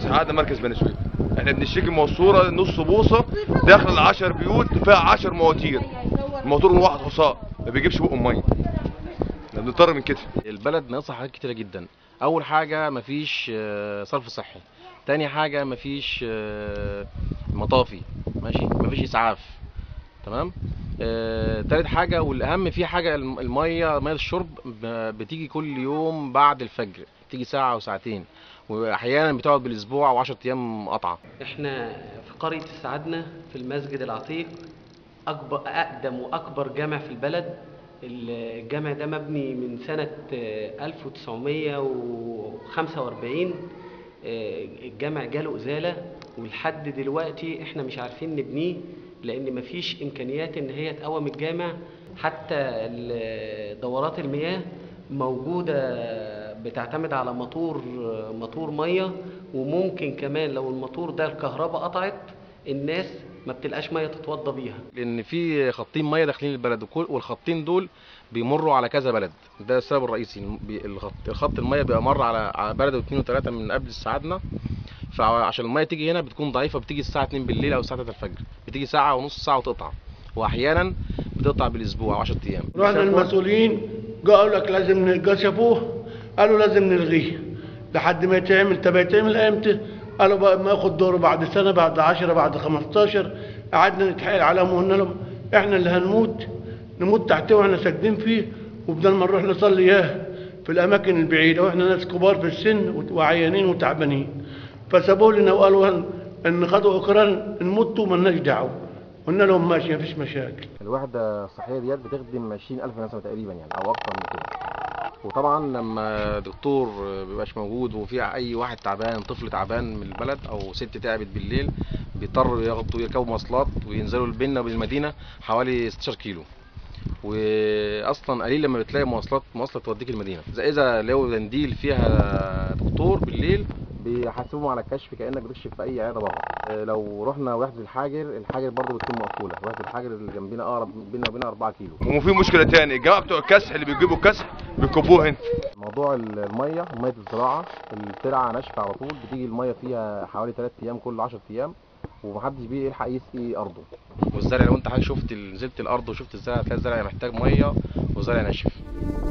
اسعادنا مركز بني سويف احنا بنشتكي موصوره نص بوصه داخل 10 بيوت فيها 10 مواتير الموتور من واحد حصان ما بيجيبش بق ميه احنا بنضطر من كده البلد ناقصها حاجات كتيره جدا اول حاجه مفيش آه، صرف صحي تاني حاجه مفيش آه، مطافي ماشي مفيش اسعاف تمام آه، تالت حاجه والاهم في حاجه الم- الميه ميه الشرب ب- بتيجي كل يوم بعد الفجر بتيجي ساعه او ساعتين واحيانا بتقعد بالاسبوع و10 ايام قطعه احنا في قرية السعدنة في المسجد العتيق أكبر أقدم وأكبر جامع في البلد الجامع ده مبني من سنة آه، 1945 آه، الجامع جاله إزالة ولحد دلوقتي احنا مش عارفين نبنيه لأن مفيش إمكانيات إن هي تقوم الجامع حتى ال- دورات المياه موجودة بتعتمد على موتور موتور ميه وممكن كمان لو الموتور ده الكهرباء قطعت الناس ما بتلقاش ميه تتوضى بيها لان في خطين ميه داخلين البلد وكل والخطين دول بيمروا على كذا بلد ده السبب الرئيسي بي- الخط الخط الميه بيبقى مر على على بلد واثنين وثلاثه من قبل السعادنا فعشان الميه تيجي هنا بتكون ضعيفه بتيجي الساعه 2 بالليل او الساعه 3 الفجر بتيجي ساعه ونص ساعه وتقطع واحيانا بتقطع بالاسبوع 10 ايام رحنا المسؤولين قالوا لك لازم ن- شافوه قالوا لازم نلغيه لحد ما يتعمل طب يتعمل امتى؟ قالوا بقى ما ياخد دوره بعد سنه بعد 10 بعد 15 قعدنا نتحايل عليهم وقلنا لهم احنا اللي هنموت نموت تحته واحنا ساكنين فيه وبدل ما نروح نصلي اياه في الاماكن البعيده واحنا ناس كبار في السن وعيانين وتعبانين فسابوه لنا وقالوا ان- ان خدوا اقرار نموت ومالناش دعوه قلنا لهم ماشي مفيش مشاكل الوحده الصحيه ديت بتخدم 20000 نسمه تقريبا يعني او اكتر من كده وطبعا لما دكتور مبيبقاش موجود وفي اي واحد تعبان طفل تعبان من البلد او ست تعبت بالليل بيضطروا ياخدوا يركبوا مواصلات وينزلوا بيننا وبين المدينه حوالي 16 كيلو واصلا قليل لما بتلاقي مواصلات مواصله توديك المدينه زي اذا لو دنديل فيها دكتور بالليل بيحاسبهم على الكشف كانك بتكشف في اي عياده بره آه، لو رحنا وحده الحاجر الحاجر برضه بتكون مقفوله وحده الحاجر اللي جنبنا اقرب بينا وبينها 4 كيلو وفي مشكله تاني الجماعه بتوع الكسح اللي بيجيبوا الكسح بيكبوه هنا موضوع الميه ميه الزراعه الترعه ناشفه على طول بتيجي الميه فيها حوالي 3 ايام كل 10 ايام ومحدش بيلحق يسقي ارضه والزرع لو انت حضرتك شفت نزلت الارض وشفت الزرع هتلاقي الزرع محتاج ميه والزرع ناشف